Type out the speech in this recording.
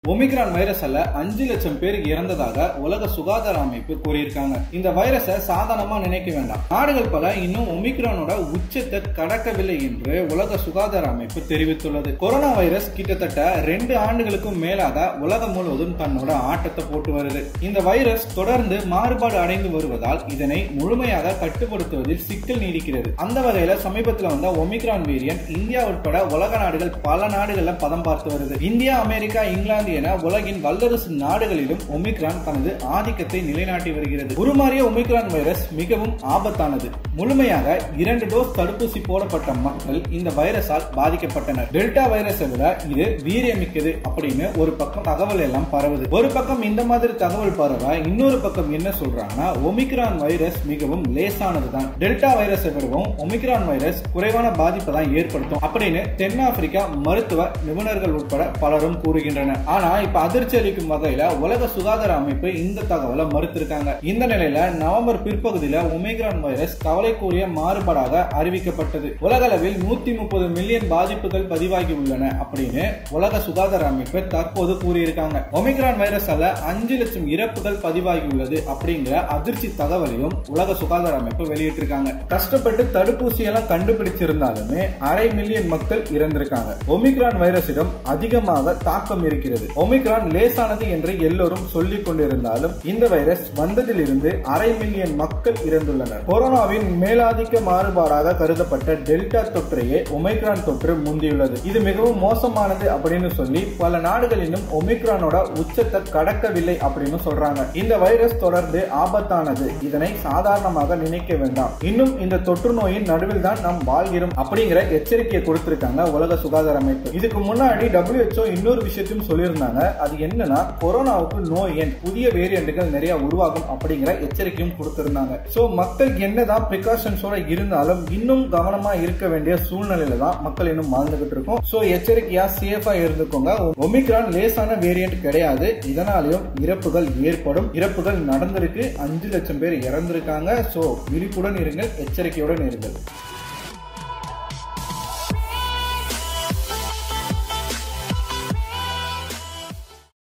omicron வைரஸால அஞ்சு லட்சம் பேர் இறந்ததாக உலக சுகாதார அமைப்பு கூறியிருக்காங்க இந்த வைரஸை சாதாரணமா நினைக்க வேண்டாம் நாடுகள் பல இன்னும் ஒமிக்ரானோட உச்சத்தை கடக்கவில்லை என்று உலக சுகாதார அமைப்பு தெரிவித்துள்ளது கொரோனா வைரஸ் கிட்டத்தட்ட ரெண்டு ஆண்டுகளுக்கும் மேலாக உலகம் முழுவதும் தன்னோட ஆட்டத்தை போட்டு வருது இந்த வைரஸ் தொடர்ந்து மாறுபாடு அடைந்து வருவதால் இதனை முழுமையாக கட்டுப்படுத்துவதில் சிக்கல் நீடிக்கிறது அந்த வகையில சமீபத்தில் வந்த ஒமிக்ரான் வேரியன்ட் இந்தியா உட்பட உலக நாடுகள் பல நாடுகள்ல பதம் பார்த்து வருது இந்தியா அமெரிக்கா இங்கிலாந்து என உலகின் வல்லரசு நாடுகளிலும் ஒமிக்ரான் தனது ஆதிக்கத்தை நிலைநாட்டி வருகிறது உருமாறிய ஒமிக்ரான் வைரஸ் மிகவும் ஆபத்தானது முழுமையாக இரண்டு டோஸ் தடுப்பூசி போடப்பட்ட மக்கள் இந்த வைரஸால் பாதிக்கப்பட்டனர் டெல்டா வைரஸை விட இது வீரியமிக்கது அப்படின்னு ஒரு பக்கம் தகவல் எல்லாம் பரவுது ஒரு பக்கம் இந்த மாதிரி தகவல் பரவ இன்னொரு பக்கம் என்ன சொல்றாங்கன்னா ஒமிக்ரான் வைரஸ் மிகவும் லேசானதுதான் டெல்டா வைரஸை விடவும் ஒமிக்ரான் வைரஸ் குறைவான பாதிப்பை தான் ஏற்படுத்தும் அப்படின்னு தென்னாப்பிரிக்கா மருத்துவ நிபுணர்கள் உட்பட பலரும் கூறுகின்றனர் ஆனா இப்ப அதிர்ச்சி அளிக்கும் வகையில உலக சுகாதார அமைப்பு இந்த தகவலை மறுத்திருக்காங்க இந்த நிலையில நவம்பர் பிற்பகுதியில ஒமிக்ரான் வைரஸ் கவலைக்குரிய மாறுபாடாக அறிவிக்கப்பட்டது உலக அளவில் நூத்தி முப்பது மில்லியன் பாதிப்புகள் பதிவாகி உள்ளன அப்படின்னு உலக சுகாதார அமைப்பு தற்போது கூறியிருக்காங்க ஒமிக்ரான் வைரஸால அஞ்சு லட்சம் இறப்புகள் பதிவாகி உள்ளது அப்படிங்கிற அதிர்ச்சி தகவலையும் உலக சுகாதார அமைப்பு வெளியிட்டிருக்காங்க கஷ்டப்பட்டு தடுப்பூசி எல்லாம் கண்டுபிடிச்சிருந்தாலுமே அரை மில்லியன் மக்கள் இறந்திருக்காங்க ஒமிக்ரான் வைரஸிடம் அதிகமாக தாக்கம் இருக்கிறது ஒமிக்ரான் லேசானது என்று எல்லோரும் சொல்லிக் கொண்டிருந்தாலும் இந்த வைரஸ் வந்ததிலிருந்து அரை மில்லியன் மக்கள் இறந்துள்ளனர் கொரோனாவின் மேலாதிக்க மாறுபாடாக கருதப்பட்ட டெல்டா தொற்றையே ஒமிக்ரான் தொற்று முந்தியுள்ளது இது மிகவும் மோசமானது அப்படின்னு சொல்லி பல நாடுகளிலும் ஒமிக்ரானோட உச்சத்தை கடக்கவில்லை அப்படின்னு சொல்றாங்க இந்த வைரஸ் தொடர்ந்து ஆபத்தானது இதனை சாதாரணமாக நினைக்க வேண்டாம் இன்னும் இந்த தொற்று நோயின் நடுவில் தான் நாம் வாழ்கிறோம் அப்படிங்கிற எச்சரிக்கையை கொடுத்திருக்காங்க உலக சுகாதார அமைப்பு இதுக்கு முன்னாடி WHO இன்னொரு விஷயத்தையும் சொல்லியிருந்தாங்க அது என்னன்னா கொரோனாவுக்கு நோய் எண் புதிய வேரியண்ட்டுகள் நிறைய உருவாகும் அப்படிங்கிற எச்சரிக்கையும் கொடுத்திருந்தாங்க சோ மக்கள் என்னதான் பிரிகாஷன்ஸோட இருந்தாலும் இன்னும் கவனமா இருக்க வேண்டிய சூழ்நிலையில தான் மக்கள் இன்னும் வாழ்ந்துகிட்டு இருக்கோம் சோ எச்சரிக்கையா சேஃபா இருந்துக்கோங்க ஒமிக்ரான் லேசான வேரியன்ட் கிடையாது இதனாலையும் இறப்புகள் ஏற்படும் இறப்புகள் நடந்திருக்கு அஞ்சு லட்சம் பேர் இறந்திருக்காங்க சோ விழிப்புடன் இருங்கள் எச்சரிக்கையுடன் இருங்கள்